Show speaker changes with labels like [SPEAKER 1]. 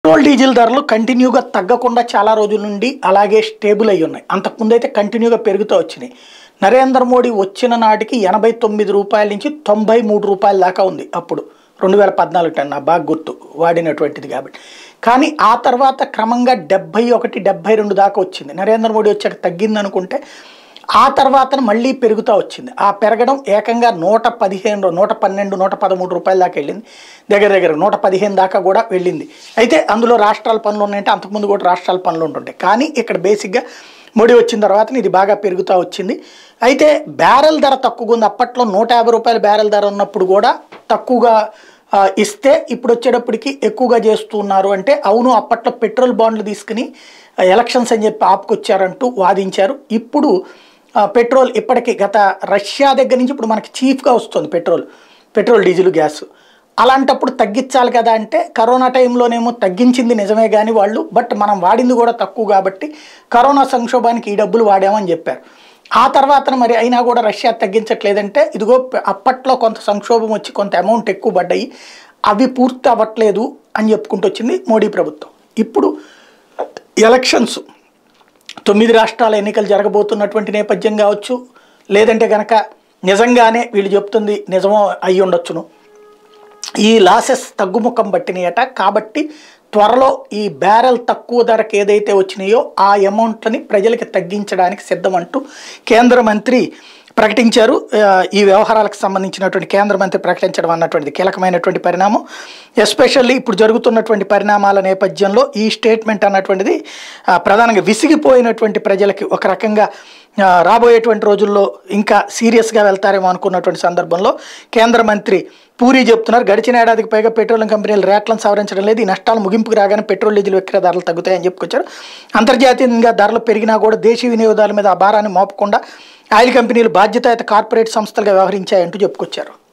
[SPEAKER 1] petrol diesel ధరలు కంటిన్యూగా తగ్గకుండా చాలా రోజుల నుండి అలాగే స్టేబుల్ అయి ఉన్నాయి అంతకుముందు అయితే కంటిన్యూగా పెరుగుతూ వచ్చినాయి నరేంద్ర మోడీ వచ్చిన నాటికి ఎనభై తొమ్మిది రూపాయల నుంచి తొంభై మూడు రూపాయల దాకా ఉంది అప్పుడు రెండు వేల పద్నాలుగు టన్ నా బాగా గుర్తు వాడినటువంటిది కాబట్టి కానీ ఆ తర్వాత క్రమంగా డెబ్బై ఒకటి డెబ్బై రెండు దాకా వచ్చింది నరేంద్ర మోడీ వచ్చాక తగ్గింది అనుకుంటే ఆ తర్వాత మళ్ళీ పెరుగుతూ వచ్చింది ఆ పెరగడం ఏకంగా నూట పదిహేను నూట పన్నెండు నూట పదమూడు రూపాయల దాకా వెళ్ళింది దగ్గర దగ్గర నూట పదిహేను దాకా కూడా వెళ్ళింది అయితే అందులో రాష్ట్రాల పనులు ఉన్నాయంటే అంతకుముందు కూడా రాష్ట్రాల పనులు ఉంటుంటాయి కానీ ఇక్కడ బేసిక్గా మోడీ వచ్చిన తర్వాత ఇది బాగా పెరుగుతూ వచ్చింది అయితే బ్యారెల్ ధర తక్కువగా ఉంది అప్పట్లో నూట యాభై రూపాయల బ్యారెల్ ధర ఉన్నప్పుడు కూడా తక్కువగా ఆ, ఇస్తే ఇప్పుడు వచ్చేటప్పటికి ఎక్కువగా చేస్తున్నారు అంటే అవును అప్పట్లో పెట్రోల్ బాండ్లు తీసుకుని ఆ, ఎలక్షన్స్ అని చెప్పి ఆపుకొచ్చారంటూ వాదించారు ఇప్పుడు ఆ, పెట్రోల్ ఇప్పటికీ గత రష్యా దగ్గర నుంచి ఇప్పుడు మనకి చీఫ్గా వస్తుంది పెట్రోల్ పెట్రోల్ డీజిల్ గ్యాస్ అలాంటప్పుడు తగ్గించాలి కదా అంటే కరోనా టైంలోనేమో తగ్గించింది నిజమే కానీ వాళ్ళు బట్ మనం వాడింది కూడా తక్కువ కాబట్టి కరోనా సంక్షోభానికి ఈ డబ్బులు వాడామని చెప్పారు ఆ తర్వాత మరి అయినా కూడా రష్యా తగ్గించట్లేదంటే ఇదిగో ప- అప్పట్లో కొంత సంక్షోభం వచ్చి కొంత అమౌంట్ ఎక్కువ పడ్డాయి అవి పూర్తి అవ్వట్లేదు అని చెప్పుకుంటూ వచ్చింది మోడీ ప్రభుత్వం ఇప్పుడు ఎలక్షన్స్ తొమ్మిది రాష్ట్రాల ఎన్నికలు జరగబోతున్నటువంటి నేపథ్యం కావచ్చు లేదంటే గనక నిజంగానే వీళ్ళు చెప్తుంది నిజమో అయి ఉండొచ్చును ఈ లాసెస్ తగ్గుముఖం పట్టినాయట కాబట్టి త్వరలో ఈ బ్యారెల్ తక్కువ ధరకు ఏదైతే వచ్చినాయో ఆ అమౌంట్లని ప్రజలకి తగ్గించడానికి సిద్ధమంటూ కేంద్ర మంత్రి ప్రకటించారు ఆ, ఈ వ్యవహారాలకు సంబంధించినటువంటి కేంద్ర మంత్రి ప్రకటించడం అన్నటువంటిది కీలకమైనటువంటి పరిణామం ఎస్పెషల్లీ ఇప్పుడు జరుగుతున్నటువంటి పరిణామాల నేపథ్యంలో ఈ స్టేట్మెంట్ అన్నటువంటిది ఆ, ప్రధానంగా విసిగిపోయినటువంటి ప్రజలకి ఒక రకంగా ఆ, రాబోయేటువంటి రోజుల్లో ఇంకా సీరియస్గా వెళ్తారేమో అనుకున్నటువంటి సందర్భంలో కేంద్ర మంత్రి పూరి చెప్తున్నారు గడిచిన ఏడాదికి పైగా పెట్రోలియం కంపెనీలు రేట్లను సవరించడం లేదు ఈ నష్టాలు ముగింపుకు రాగానే పెట్రోల్ డీజిల్ విక్రయ ధరలు తగ్గుతాయని చెప్పుకొచ్చారు అంతర్జాతీయంగా ధరలు పెరిగినా కూడా దేశీయ వినియోగదారుల మీద ఆ భారాన్ని మోపకుండా ఆయిల్ కంపెనీలు బాధ్యతాయుత కార్పొరేట్ సంస్థలుగా వ్యవహరించాయంటూ చెప్పుకొచ్చారు